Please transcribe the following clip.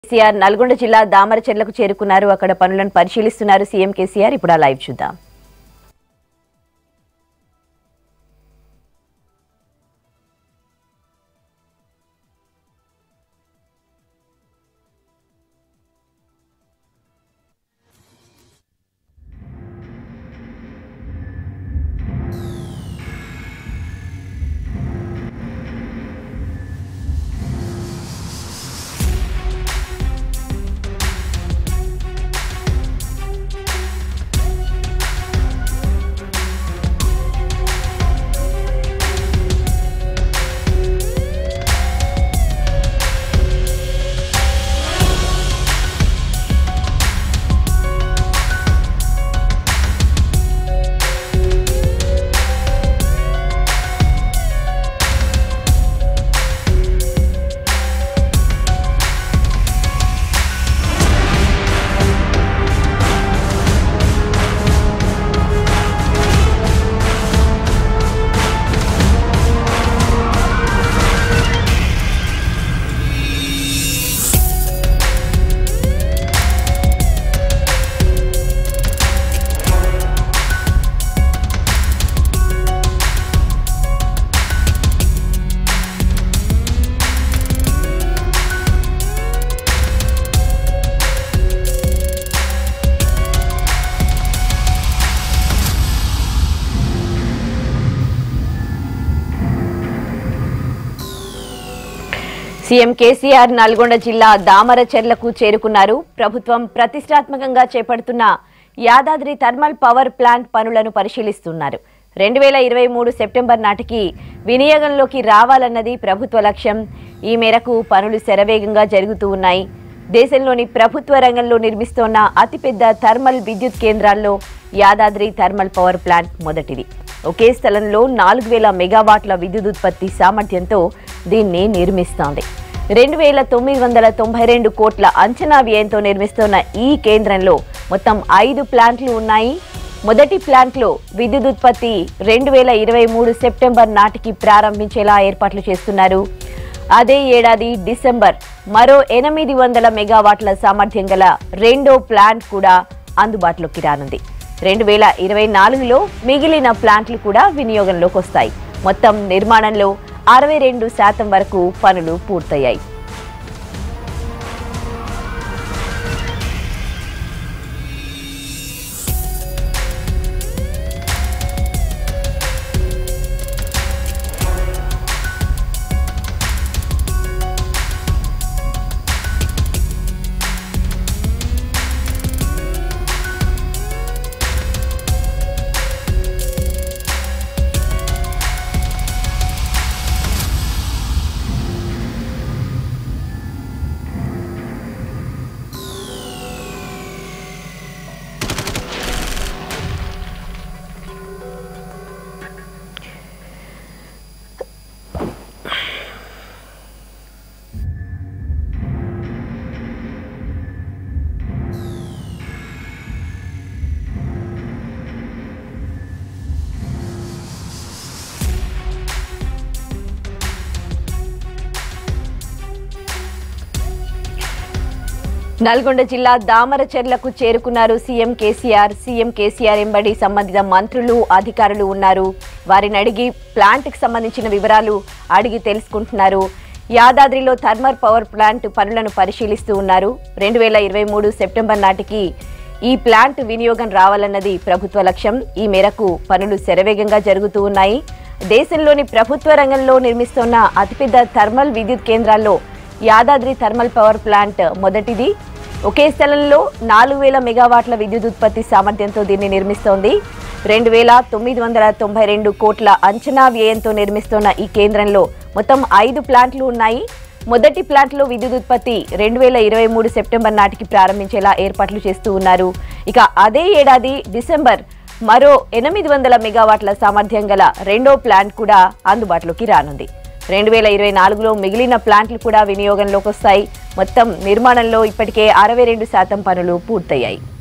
కేసీఆర్ నల్గొండ జిల్లా దామరచెర్లకు చేరుకున్నారు అక్కడ పనులను పరిశీలిస్తున్నారు సీఎం కేసీఆర్ ఇప్పుడు ఆ లైవ్ చూద్దాం సీఎం కేసీఆర్ నల్గొండ జిల్లా దామరచెర్లకు చేరుకున్నారు ప్రభుత్వం ప్రతిష్టాత్మకంగా చేపడుతున్న యాదాద్రి థర్మల్ పవర్ ప్లాంట్ పనులను పరిశీలిస్తున్నారు రెండు వేల ఇరవై మూడు సెప్టెంబర్ నాటికి వినియోగంలోకి రావాలన్నది ప్రభుత్వ లక్ష్యం ఈ మేరకు పనులు శరవేగంగా జరుగుతూ ఉన్నాయి దేశంలోని ప్రభుత్వ రంగంలో నిర్మిస్తోన్న అతిపెద్ద థర్మల్ విద్యుత్ కేంద్రాల్లో యాదాద్రి థర్మల్ పవర్ ప్లాంట్ మొదటిది ఒకే స్థలంలో నాలుగు వేల మెగావాట్ల విద్యుత్ ఉత్పత్తి సామర్థ్యంతో దీన్ని నిర్మిస్తోంది రెండు వేల తొమ్మిది వందల తొంభై రెండు కోట్ల అంచనా వ్యయంతో నిర్మిస్తున్న ఈ కేంద్రంలో మొత్తం ఐదు ప్లాంట్లు ఉన్నాయి మొదటి ప్లాంట్లో విద్యుత్ ఉత్పత్తి రెండు వేల ఇరవై మూడు సెప్టెంబర్ నాటికి ప్రారంభించేలా ఏర్పాట్లు చేస్తున్నారు అదే ఏడాది డిసెంబర్ మరో ఎనిమిది వందల మెగావాట్ల సామర్థ్యం గల రెండో ప్లాంట్ కూడా అందుబాటులోకి రానుంది రెండు వేల ఇరవై నాలుగులో మిగిలిన ప్లాంట్లు కూడా వినియోగంలోకి వస్తాయి మొత్తం నిర్మాణంలో అరవై రెండు శాతం వరకు పనులు పూర్తయ్యాయి నల్గొండ జిల్లా దామరచెర్లకు చేరుకున్నారు సీఎం కేసీఆర్ సీఎం కేసీఆర్ ఎంబడి సంబంధిత మంత్రులు అధికారులు ఉన్నారు వారిని అడిగి ప్లాంట్కి సంబంధించిన వివరాలు అడిగి తెలుసుకుంటున్నారు యాదాద్రిలో థర్మల్ పవర్ ప్లాంట్ పనులను పరిశీలిస్తూ ఉన్నారు రెండు వేల ఇరవై మూడు సెప్టెంబర్ నాటికి ఈ ప్లాంట్ వినియోగం రావాలన్నది ప్రభుత్వ లక్ష్యం ఈ మేరకు పనులు శరవేగంగా జరుగుతూ ఉన్నాయి దేశంలోని ప్రభుత్వ రంగంలో నిర్మిస్తున్న అతిపెద్ద థర్మల్ విద్యుత్ కేంద్రాల్లో యాదాద్రి థర్మల్ పవర్ ప్లాంట్ మొదటిది ఒకే స్థలంలో నాలుగు వేల మెగావాట్ల విద్యుత్ ఉత్పత్తి సామర్థ్యంతో దీన్ని నిర్మిస్తోంది రెండు వేల తొమ్మిది వందల తొంభై రెండు కోట్ల అంచనా వ్యయంతో నిర్మిస్తున్న ఈ కేంద్రంలో మొత్తం ఐదు ప్లాంట్లు ఉన్నాయి మొదటి ప్లాంట్లో విద్యుత్ ఉత్పత్తి రెండు వేల ఇరవై మూడు సెప్టెంబర్ నాటికి ప్రారంభించేలా ఏర్పాట్లు చేస్తూ ఉన్నారు ఇక అదే ఏడాది డిసెంబర్ మరో ఎనిమిది వందల మెగావాట్ల సామర్థ్యం గల రెండో ప్లాంట్ కూడా అందుబాటులోకి రానుంది రెండు వేల ఇరవై నాలుగులో మిగిలిన ప్లాంట్లు కూడా వినియోగంలోకి వస్తాయి మొత్తం నిర్మాణంలో ఇప్పటికే అరవై రెండు శాతం పనులు పూర్తయ్యాయి